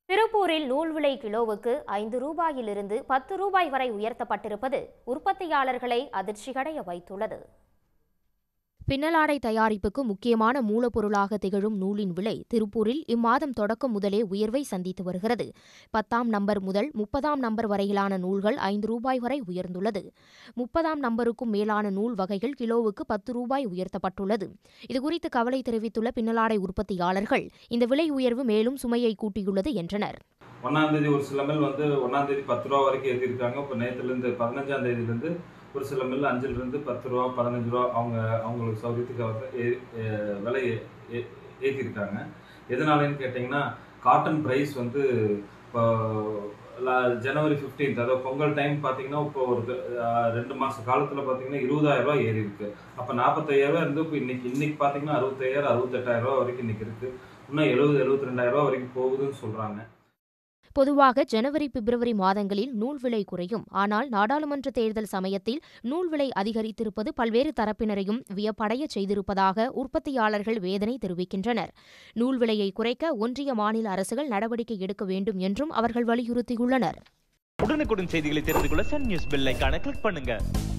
திருப்பூரில் நூல் விலை கிலோவுக்கு ஐந்து ரூபாயிலிருந்து பத்து ரூபாய் வரை உயர்த்தப்பட்டிருப்பது உற்பத்தியாளர்களை அதிர்ச்சியடைய வைத்துள்ளது பின்னலாடை தயாரிப்புக்கு முக்கியமான மூலப்பொருளாக திகழும் நூலின் விலை திருப்பூரில் இம்மாதம் தொடக்கம் முதலே உயர்வை சந்தித்து வருகிறது பத்தாம் நம்பர் முதல் முப்பதாம் நம்பர் வரையிலான நூல்கள் ஐந்து ரூபாய் வரை உயர்ந்துள்ளது முப்பதாம் நம்பருக்கும் மேலான நூல் வகைகள் கிலோவுக்கு பத்து ரூபாய் உயர்த்தப்பட்டுள்ளது இதுகுறித்து கவலை தெரிவித்துள்ள பின்னலாடை உற்பத்தியாளர்கள் இந்த விலை உயர்வு மேலும் சுமையை கூட்டியுள்ளது என்றனர் ஒன்றாம் தேதி ஒரு சில மில் வந்து ஒன்றாம் தேதி பத்து ரூபா வரைக்கும் ஏற்றிருக்காங்க இப்போ நேற்றுலேருந்து பதினஞ்சாம் தேதியிலேருந்து ஒரு சில மில் அஞ்சுலேருந்து பத்து ரூபா பதினஞ்சு ரூபா அவங்க அவங்களுக்கு சௌகரியத்துக்கு வந்து ஏ- ஏ- விலை ஏ- ஏற்றிருக்காங்க எதனாலன்னு கேட்டிங்கன்னா காட்டன் ப்ரைஸ் வந்து இப்போ லா- ஜனவரி 15th அதாவது பொங்கல் டைம் பார்த்தீங்கன்னா இப்போ ஒரு அஹ், ரெண்டு மாத காலத்தில் பார்த்தீங்கன்னா இருபதாயிரம் ரூபாய் ஏறி இருக்கு அப்போ நாற்பத்தாயிரம் ரூபாய் இருந்து இப்போ இன்னைக்கு இன்னைக்கு பார்த்தீங்கன்னா அறுபத்தாயிரம் அறுபத்தெட்டாயிரம் ரூபாய் வரைக்கும் இன்னைக்கு இருக்கு இன்னும் எழுபது எழுபத்தி ரெண்டாயிரம் ரூபாய் வரைக்கும் போகுதுன்னு சொல்கிறாங்க பொதுவாக ஜனவரி பிப்ரவரி மாதங்களில் நூல் விலை குறையும் ஆனால் நாடாளுமன்ற தேர்தல் சமயத்தில் நூல் விலை அதிகரித்திருப்பது பல்வேறு தரப்பினரையும் வியப்படையச் செய்திருப்பதாக உற்பத்தியாளர்கள் வேதனை தெரிவிக்கின்றனர் நூல் விலையை குறைக்க ஒன்றிய மாநில அரசுகள் நடவடிக்கை எடுக்க வேண்டும் என்றும் அவர்கள் வலியுறுத்தியுள்ளனர் உடனுக்குடன் செய்திகளை தெரிந்து கொள்ள சன் நியூஸ் பெல் ஐகானை கிளிக் பண்ணுங்க